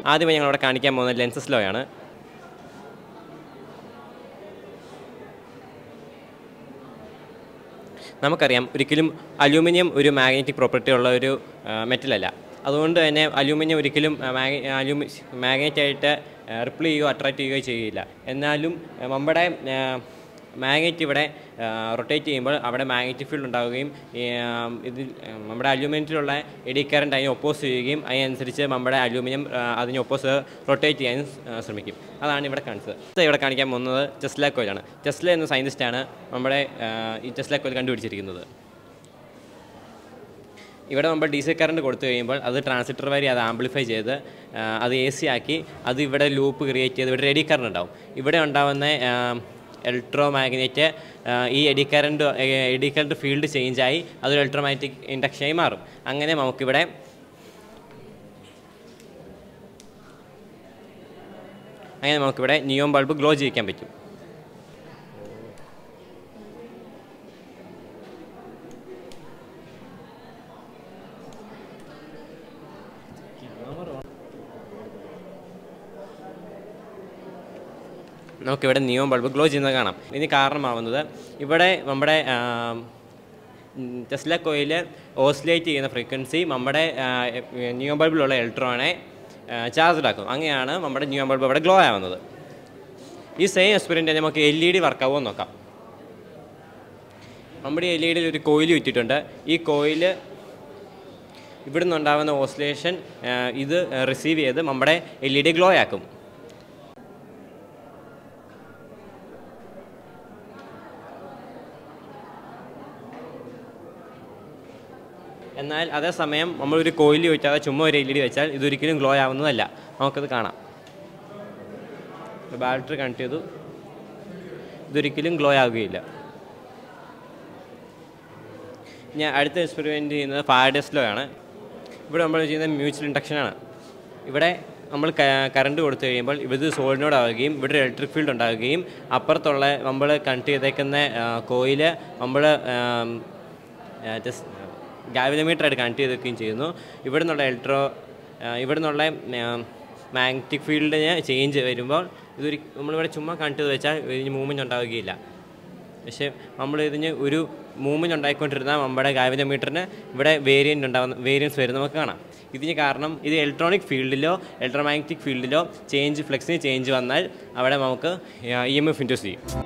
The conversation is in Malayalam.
ആദ്യമായി ഞങ്ങൾ ഇവിടെ കാണിക്കാൻ പോകുന്നത് ലെൻസസ് ലോ ആണ് നമുക്കറിയാം ഒരിക്കലും അലൂമിനിയം ഒരു മാഗ്നറ്റിക് പ്രോപ്പർട്ടി ഉള്ള ഒരു മെറ്റലല്ല അതുകൊണ്ട് തന്നെ അലൂമിനിയം ഒരിക്കലും അലൂമി മാഗ്നറ്റായിട്ട് റിപ്പിൾ ചെയ്യുകയോ അട്രാക്റ്റ് ചെയ്യുകയോ ചെയ്യില്ല എന്നാലും ആ, നമ്മുടെ മാഗ്നറ്റ് ഇവിടെ റൊട്ടേറ്റ് ചെയ്യുമ്പോൾ അവിടെ മാഗ്നറ്റിക് ഫീൽഡ് ഉണ്ടാവുകയും ഈ, ആ, ഇതിൽ ആ, നമ്മുടെ അലൂമിനിയത്തിലുള്ള എഡി കറണ്ട് അതിനെ ഒപ്പോസ് ചെയ്യുകയും അതിനനുസരിച്ച് നമ്മുടെ അലൂമിനിയം ആ, അതിനെ ഒപ്പോസ് റൊട്ടേറ്റ് ചെയ്യാനും ആ, ശ്രമിക്കും അതാണ് ഇവിടെ കാണിച്ചത് ഇത് ഇവിടെ കാണിക്കാൻ പോകുന്നത് ടെസ്ല കോയിലാണ് ടെസ്ല എന്ന സയൻറ്റിസ്റ്റാണ് നമ്മുടെ ആ, ഈ ടെസ്ല കോയിൽ കണ്ടുപിടിച്ചിരിക്കുന്നത് ഇവിടെ നമ്മൾ ഡി സി കറണ്ട് കൊടുത്തു കഴിയുമ്പോൾ അത് ട്രാൻസിസ്റ്റർ വഴി അത് ആംപ്ലിഫൈ ചെയ്ത് ആ, അത് എ സി ആക്കി അത് ഇവിടെ ലൂപ്പ് ക്രിയേറ്റ് ചെയ്ത് ഇവിടെ എഡി കറണ്ട് ഉണ്ടാവും ഇവിടെ ഉണ്ടാവുന്ന ഇലക്ട്രോ മാഗ്നറ്റ് ഈ eddy current eddy current field ചേഞ്ചായി അതൊരു ഇലക്ട്രോമാഗ്നറ്റിക് ഇൻഡക്ഷനായി മാറും അങ്ങനെ നമുക്കിവിടെ അങ്ങനെ നമുക്കിവിടെ നിയോൺ ബൾബ് ഗ്ലോ ചെയ്യിക്കാൻ പറ്റും നമുക്കിവിടെ നിയോൺ ബൾബ് ഗ്ലോ ചെയ്യുന്നത് കാണാം ഇതിന് കാരണമാവുന്നത് ഇവിടെ നമ്മുടെ ടെസ്ല കോയിൽ ഓസിലേറ്റ് ചെയ്യുന്ന ഫ്രീക്വൻസി നമ്മുടെ നിയോൺ ബൾബിലുള്ള ഇലക്ട്രോണെ ചാർജ്ഡ് ആക്കും അങ്ങനെയാണ് നമ്മുടെ നിയോൺ ബൾബ് ഇവിടെ ഗ്ലോ ആവുന്നത് ഈ സെയിം എക്സ്പെരിമെൻ്റ് നമുക്ക് എൽ ഇ ഡി വർക്കാവുമോ എന്ന് നോക്കാം നമ്മുടെ എൽ ഇ ഡിയിൽ ഒരു കോയിൽ വിറ്റിട്ടുണ്ട് ഈ കോയിൽ ഇവിടെ നിന്നുണ്ടാകുന്ന ഓസിലേഷൻ ഇത് റിസീവ് ചെയ്ത് നമ്മുടെ എൽ ഇ ഡി ഗ്ലോ ആക്കും എന്നാൽ അതേസമയം നമ്മളൊരു കോയിൽ വെച്ചാൽ ചുമ്മാ ഒരു എൽ ഇ ഡി വെച്ചാൽ ഇതൊരിക്കലും ഗ്ലോ ആവുന്നതല്ല നമുക്കത് കാണാം ബാറ്ററി കണക്ട് ചെയ്തു ഇതൊരിക്കലും ഗ്ലോ ആവുകയില്ല ഞാൻ അടുത്ത എക്സ്പെരിമെൻറ്റ് ചെയ്യുന്നത് ഫാഡസ് ലോ ആണ് ഇവിടെ നമ്മൾ ചെയ്യുന്നത് മ്യൂച്വൽ ഇൻഡക്ഷനാണ് ഇവിടെ നമ്മൾ കറണ്ട് കൊടുത്തു കഴിയുമ്പോൾ ഇത് സോളിനോട് ആവുകയും ഇവിടെ ഇലക്ട്രിക് ഫീൽഡ് ഉണ്ടാവുകയും അപ്പുറത്തുള്ള നമ്മൾ കണക്ട് ചെയ്തേക്കുന്ന കോയിൽ നമ്മൾ ജസ്റ്റ് ഗാവിലോമീറ്ററായിട്ട് കണക്ട് ചെയ്ത് വെക്കുകയും ചെയ്യുന്നു ഇവിടെ നിന്നുള്ള ഇലക്ട്രോ ഇവിടെ നിന്നുള്ള മാഗ്നറ്റിക് ഫീൽഡിന് ചേഞ്ച് വരുമ്പോൾ ഇതൊരു നമ്മളിവിടെ ചുമ്മാ കണക്ട് ചെയ്ത് വെച്ചാൽ ഇതിന് മൂവ്മെൻറ്റ് ഉണ്ടാവുകയില്ല പക്ഷേ നമ്മൾ ഇതിന് ഒരു മൂവ്മെൻറ്റ് ഉണ്ടായിക്കൊണ്ടിരുന്നാൽ നമ്മുടെ ഗാവിലോമീറ്ററിന് ഇവിടെ വേരിയൻ്റ് ഉണ്ടാകുന്ന വേരിയൻസ് വരും നമുക്ക് കാണാം ഇതിന് കാരണം ഇത് ഇലക്ട്രോണിക് ഫീൽഡിലോ ഇലക്ട്രോമാഗ്നറ്റിക് ഫീൽഡിലോ ചേഞ്ച് ഫ്ലെക്സിന് ചേഞ്ച് വന്നാൽ അവിടെ നമുക്ക് ഇ എം എഫ് ഇൻഡ്യൂസ് ചെയ്യും